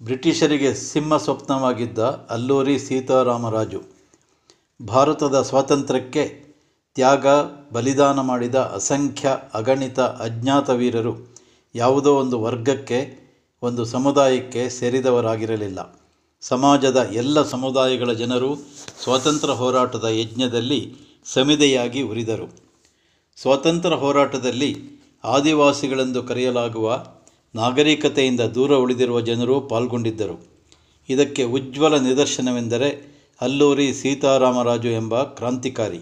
ಬ್ರಿಟಿಷರಿಗೆ ಸಿಂಹ ಸ್ವಪ್ನವಾಗಿದ್ದ ಅಲ್ಲೂರಿ ಸೀತಾರಾಮರಾಜು ಭಾರತದ ಸ್ವಾತಂತ್ರ್ಯಕ್ಕೆ ತ್ಯಾಗ ಬಲಿದಾನ ಮಾಡಿದ ಅಸಂಖ್ಯ ಅಗಣಿತ ಅಜ್ಞಾತ ವೀರರು ಯಾವುದೋ ಒಂದು ವರ್ಗಕ್ಕೆ ಒಂದು ಸಮುದಾಯಕ್ಕೆ ಸೇರಿದವರಾಗಿರಲಿಲ್ಲ ಸಮಾಜದ ಎಲ್ಲ ಸಮುದಾಯಗಳ ಜನರು ಸ್ವಾತಂತ್ರ್ಯ ಹೋರಾಟದ ಯಜ್ಞದಲ್ಲಿ ಸಮಿದೆಯಾಗಿ ಉರಿದರು ಸ್ವಾತಂತ್ರ್ಯ ಹೋರಾಟದಲ್ಲಿ ಆದಿವಾಸಿಗಳೆಂದು ಕರೆಯಲಾಗುವ ನಾಗರಿಕತೆಯಿಂದ ದೂರ ಉಳಿದಿರುವ ಜನರು ಪಾಲ್ಗೊಂಡಿದ್ದರು ಇದಕ್ಕೆ ಉಜ್ವಲ ನಿದರ್ಶನವೆಂದರೆ ಅಲ್ಲೂರಿ ಸೀತಾರಾಮರಾಜು ಎಂಬ ಕ್ರಾಂತಿಕಾರಿ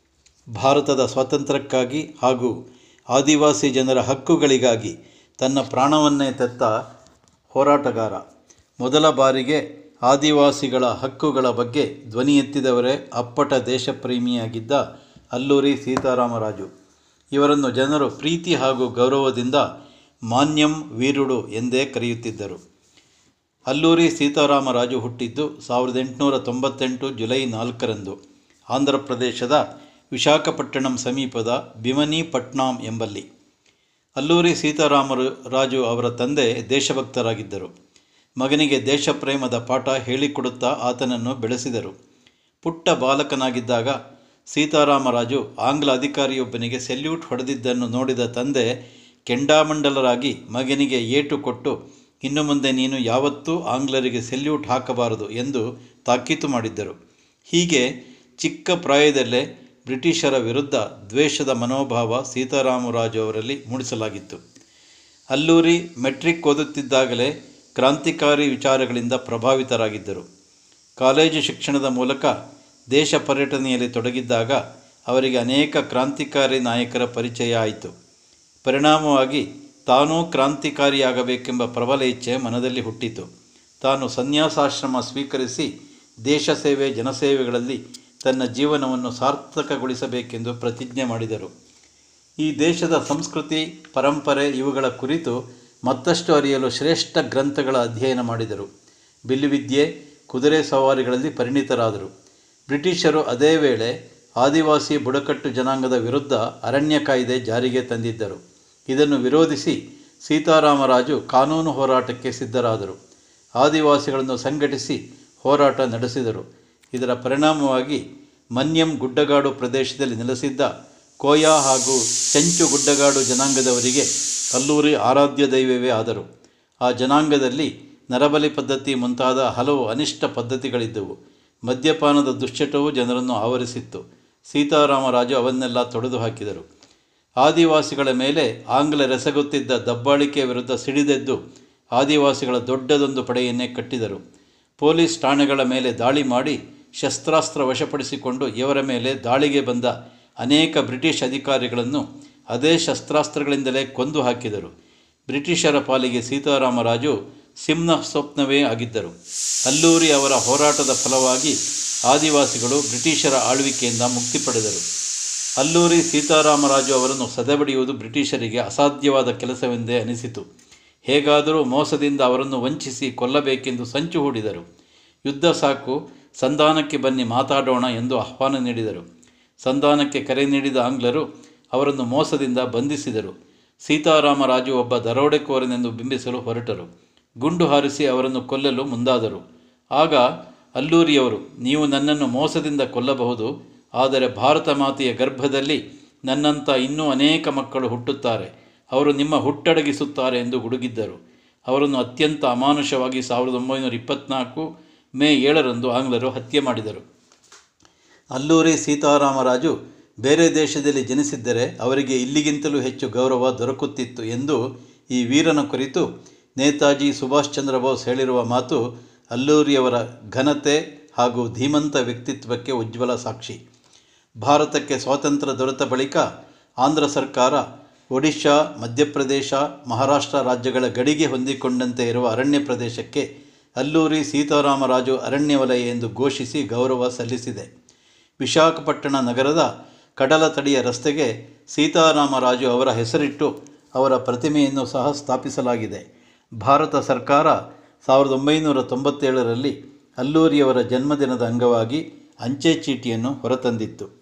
ಭಾರತದ ಸ್ವಾತಂತ್ರ್ಯಕ್ಕಾಗಿ ಹಾಗೂ ಆದಿವಾಸಿ ಜನರ ಹಕ್ಕುಗಳಿಗಾಗಿ ತನ್ನ ಪ್ರಾಣವನ್ನೇ ತೆತ್ತ ಹೋರಾಟಗಾರ ಮೊದಲ ಬಾರಿಗೆ ಆದಿವಾಸಿಗಳ ಹಕ್ಕುಗಳ ಬಗ್ಗೆ ಧ್ವನಿ ಎತ್ತಿದವರೇ ಅಪ್ಪಟ ದೇಶಪ್ರೇಮಿಯಾಗಿದ್ದ ಅಲ್ಲೂರಿ ಸೀತಾರಾಮರಾಜು ಇವರನ್ನು ಜನರು ಪ್ರೀತಿ ಹಾಗೂ ಗೌರವದಿಂದ ಮಾನ್ಯಂ ವೀರುಡು ಎಂದೇ ಕರೆಯುತ್ತಿದ್ದರು ಅಲ್ಲೂರಿ ಸೀತಾರಾಮರಾಜು ಹುಟ್ಟಿದ್ದು ಸಾವಿರದ ಎಂಟುನೂರ ತೊಂಬತ್ತೆಂಟು ಜುಲೈ ನಾಲ್ಕರಂದು ಆಂಧ್ರ ಪ್ರದೇಶದ ವಿಶಾಖಪಟ್ಟಣಂ ಸಮೀಪದ ಬಿಮನಿಪಟ್ನಾಂ ಎಂಬಲ್ಲಿ ಅಲ್ಲೂರಿ ಸೀತಾರಾಮರು ರಾಜು ಅವರ ತಂದೆ ದೇಶಭಕ್ತರಾಗಿದ್ದರು ಮಗನಿಗೆ ದೇಶಪ್ರೇಮದ ಪಾಠ ಹೇಳಿಕೊಡುತ್ತಾ ಆತನನ್ನು ಬೆಳೆಸಿದರು ಪುಟ್ಟ ಬಾಲಕನಾಗಿದ್ದಾಗ ಸೀತಾರಾಮರಾಜು ಆಂಗ್ಲ ಅಧಿಕಾರಿಯೊಬ್ಬನಿಗೆ ಸೆಲ್ಯೂಟ್ ಹೊಡೆದಿದ್ದನ್ನು ನೋಡಿದ ತಂದೆ ಕೆಂಡಾಮಂಡಲರಾಗಿ ಮಗನಿಗೆ ಏಟು ಕೊಟ್ಟು ಇನ್ನು ಮುಂದೆ ನೀನು ಯಾವತ್ತೂ ಆಂಗ್ಲರಿಗೆ ಸೆಲ್ಯೂಟ್ ಹಾಕಬಾರದು ಎಂದು ತಾಕೀತು ಮಾಡಿದ್ದರು ಹೀಗೆ ಚಿಕ್ಕ ಪ್ರಾಯದಲ್ಲೇ ಬ್ರಿಟಿಷರ ವಿರುದ್ಧ ದ್ವೇಷದ ಮನೋಭಾವ ಸೀತಾರಾಮರಾಜು ಅವರಲ್ಲಿ ಮೂಡಿಸಲಾಗಿತ್ತು ಅಲ್ಲೂರಿ ಮೆಟ್ರಿಕ್ ಓದುತ್ತಿದ್ದಾಗಲೇ ಕ್ರಾಂತಿಕಾರಿ ವಿಚಾರಗಳಿಂದ ಪ್ರಭಾವಿತರಾಗಿದ್ದರು ಕಾಲೇಜು ಶಿಕ್ಷಣದ ಮೂಲಕ ದೇಶ ಪರ್ಯಟನೆಯಲ್ಲಿ ತೊಡಗಿದ್ದಾಗ ಅವರಿಗೆ ಅನೇಕ ಕ್ರಾಂತಿಕಾರಿ ನಾಯಕರ ಪರಿಚಯ ಆಯಿತು ಪರಿಣಾಮವಾಗಿ ತಾನೂ ಕ್ರಾಂತಿಕಾರಿಯಾಗಬೇಕೆಂಬ ಪ್ರಬಲ ಇಚ್ಛೆ ಮನದಲ್ಲಿ ಹುಟ್ಟಿತು ತಾನು ಸನ್ಯಾಸಾಶ್ರಮ ಸ್ವೀಕರಿಸಿ ದೇಶ ಸೇವೆ ಜನಸೇವೆಗಳಲ್ಲಿ ತನ್ನ ಜೀವನವನ್ನು ಸಾರ್ಥಕಗೊಳಿಸಬೇಕೆಂದು ಪ್ರತಿಜ್ಞೆ ಮಾಡಿದರು ಈ ದೇಶದ ಸಂಸ್ಕೃತಿ ಪರಂಪರೆ ಇವುಗಳ ಕುರಿತು ಮತ್ತಷ್ಟು ಅರಿಯಲು ಶ್ರೇಷ್ಠ ಗ್ರಂಥಗಳ ಅಧ್ಯಯನ ಮಾಡಿದರು ಬಿಲ್ಲುವಿದ್ಯೆ ಕುದುರೆ ಸವಾರಿಗಳಲ್ಲಿ ಪರಿಣಿತರಾದರು ಬ್ರಿಟಿಷರು ಅದೇ ವೇಳೆ ಆದಿವಾಸಿ ಬುಡಕಟ್ಟು ಜನಾಂಗದ ವಿರುದ್ಧ ಅರಣ್ಯ ಕಾಯ್ದೆ ಜಾರಿಗೆ ತಂದಿದ್ದರು ಇದನ್ನು ವಿರೋಧಿಸಿ ಸೀತಾರಾಮರಾಜು ಕಾನೂನು ಹೋರಾಟಕ್ಕೆ ಸಿದ್ಧರಾದರು ಆದಿವಾಸಿಗಳನ್ನು ಸಂಘಟಿಸಿ ಹೋರಾಟ ನಡೆಸಿದರು ಇದರ ಪರಿಣಾಮವಾಗಿ ಮನ್ಯಂ ಗುಡ್ಡಗಾಡು ಪ್ರದೇಶದಲ್ಲಿ ನೆಲೆಸಿದ್ದ ಕೋಯಾ ಹಾಗೂ ಚೆಂಚು ಗುಡ್ಡಗಾಡು ಜನಾಂಗದವರಿಗೆ ಅಲ್ಲೂರಿ ಆರಾಧ್ಯ ದೈವವೇ ಆದರು ಆ ಜನಾಂಗದಲ್ಲಿ ನರಬಲಿ ಪದ್ಧತಿ ಮುಂತಾದ ಹಲವು ಅನಿಷ್ಟ ಪದ್ಧತಿಗಳಿದ್ದವು ಮದ್ಯಪಾನದ ದುಶ್ಚಟವು ಜನರನ್ನು ಆವರಿಸಿತ್ತು ಸೀತಾರಾಮರಾಜು ಅವನ್ನೆಲ್ಲ ತೊಡೆದು ಹಾಕಿದರು ಆದಿವಾಸಿಗಳ ಮೇಲೆ ಆಂಗ್ಲ ರೆಸಗುತ್ತಿದ್ದ ದಬ್ಬಾಳಿಕೆ ವಿರುದ್ಧ ಸಿಡಿದೆದ್ದು ಆದಿವಾಸಿಗಳ ದೊಡ್ಡದೊಂದು ಪಡೆಯನ್ನೇ ಕಟ್ಟಿದರು ಪೊಲೀಸ್ ಠಾಣೆಗಳ ಮೇಲೆ ದಾಳಿ ಮಾಡಿ ಶಸ್ತ್ರಾಸ್ತ್ರ ವಶಪಡಿಸಿಕೊಂಡು ಇವರ ಮೇಲೆ ದಾಳಿಗೆ ಬಂದ ಅನೇಕ ಬ್ರಿಟಿಷ್ ಅಧಿಕಾರಿಗಳನ್ನು ಅದೇ ಶಸ್ತ್ರಾಸ್ತ್ರಗಳಿಂದಲೇ ಕೊಂದು ಹಾಕಿದರು ಬ್ರಿಟಿಷರ ಪಾಲಿಗೆ ಸೀತಾರಾಮರಾಜು ಸಿಂಹ ಸ್ವಪ್ನವೇ ಆಗಿದ್ದರು ಅಲ್ಲೂರಿ ಅವರ ಹೋರಾಟದ ಫಲವಾಗಿ ಆದಿವಾಸಿಗಳು ಬ್ರಿಟಿಷರ ಆಳ್ವಿಕೆಯಿಂದ ಮುಕ್ತಿ ಪಡೆದರು ಅಲ್ಲೂರಿ ಸೀತಾರಾಮರಾಜು ಅವರನ್ನು ಸದೆಬಡಿಯುವುದು ಬ್ರಿಟಿಷರಿಗೆ ಅಸಾಧ್ಯವಾದ ಕೆಲಸವೆಂದೇ ಅನಿಸಿತು ಹೇಗಾದರೂ ಮೋಸದಿಂದ ಅವರನ್ನು ವಂಚಿಸಿ ಕೊಲ್ಲಬೇಕೆಂದು ಸಂಚು ಹೂಡಿದರು ಯುದ್ಧ ಸಾಕು ಸಂಧಾನಕ್ಕೆ ಬನ್ನಿ ಮಾತಾಡೋಣ ಎಂದು ಆಹ್ವಾನ ನೀಡಿದರು ಸಂಧಾನಕ್ಕೆ ಕರೆ ನೀಡಿದ ಆಂಗ್ಲರು ಅವರನ್ನು ಮೋಸದಿಂದ ಬಂಧಿಸಿದರು ಸೀತಾರಾಮರಾಜು ಒಬ್ಬ ದರೋಡೆಕೋರನೆಂದು ಬಿಂಬಿಸಲು ಹೊರಟರು ಗುಂಡು ಹಾರಿಸಿ ಅವರನ್ನು ಕೊಲ್ಲಲು ಮುಂದಾದರು ಆಗ ಅಲ್ಲೂರಿಯವರು ನೀವು ನನ್ನನ್ನು ಮೋಸದಿಂದ ಕೊಲ್ಲಬಹುದು ಆದರೆ ಭಾರತ ಮಾತೆಯ ಗರ್ಭದಲ್ಲಿ ನನ್ನಂಥ ಇನ್ನೂ ಅನೇಕ ಮಕ್ಕಳು ಹುಟ್ಟುತ್ತಾರೆ ಅವರು ನಿಮ್ಮ ಹುಟ್ಟಡಗಿಸುತ್ತಾರೆ ಎಂದು ಗುಡುಗಿದ್ದರು ಅವರನ್ನು ಅತ್ಯಂತ ಅಮಾನುಷವಾಗಿ ಸಾವಿರದ ಒಂಬೈನೂರ ಇಪ್ಪತ್ತ್ನಾಲ್ಕು ಮೇ ಏಳರಂದು ಆಂಗ್ಲರು ಹತ್ಯೆ ಮಾಡಿದರು ಅಲ್ಲೂರಿ ಸೀತಾರಾಮರಾಜು ಬೇರೆ ದೇಶದಲ್ಲಿ ಜನಿಸಿದ್ದರೆ ಅವರಿಗೆ ಇಲ್ಲಿಗಿಂತಲೂ ಹೆಚ್ಚು ಗೌರವ ದೊರಕುತ್ತಿತ್ತು ಎಂದು ಈ ವೀರನ ಕುರಿತು ನೇತಾಜಿ ಸುಭಾಷ್ ಚಂದ್ರ ಬೋಸ್ ಹೇಳಿರುವ ಮಾತು ಅಲ್ಲೂರಿಯವರ ಘನತೆ ಹಾಗೂ ಧೀಮಂತ ವ್ಯಕ್ತಿತ್ವಕ್ಕೆ ಉಜ್ವಲ ಸಾಕ್ಷಿ ಭಾರತಕ್ಕೆ ಸ್ವಾತಂತ್ರ್ಯ ದೊರೆತ ಬಳಿಕ ಆಂಧ್ರ ಸರ್ಕಾರ ಒಡಿಶಾ ಮಧ್ಯಪ್ರದೇಶ ಮಹಾರಾಷ್ಟ್ರ ರಾಜ್ಯಗಳ ಗಡಿಗೆ ಹೊಂದಿಕೊಂಡಂತೆ ಇರುವ ಅರಣ್ಯ ಪ್ರದೇಶಕ್ಕೆ ಅಲ್ಲೂರಿ ಸೀತಾರಾಮರಾಜು ಅರಣ್ಯ ವಲಯ ಎಂದು ಘೋಷಿಸಿ ಗೌರವ ಸಲ್ಲಿಸಿದೆ ವಿಶಾಖಪಟ್ಟಣ ನಗರದ ಕಡಲ ತಡಿಯ ರಸ್ತೆಗೆ ಸೀತಾರಾಮರಾಜು ಅವರ ಹೆಸರಿಟ್ಟು ಅವರ ಪ್ರತಿಮೆಯನ್ನು ಸಹ ಸ್ಥಾಪಿಸಲಾಗಿದೆ ಭಾರತ ಸರ್ಕಾರ ಸಾವಿರದ ಒಂಬೈನೂರ ತೊಂಬತ್ತೇಳರಲ್ಲಿ ಅಲ್ಲೂರಿಯವರ ಜನ್ಮದಿನದ ಅಂಗವಾಗಿ ಅಂಚೆ ಚೀಟಿಯನ್ನು ಹೊರತಂದಿತ್ತು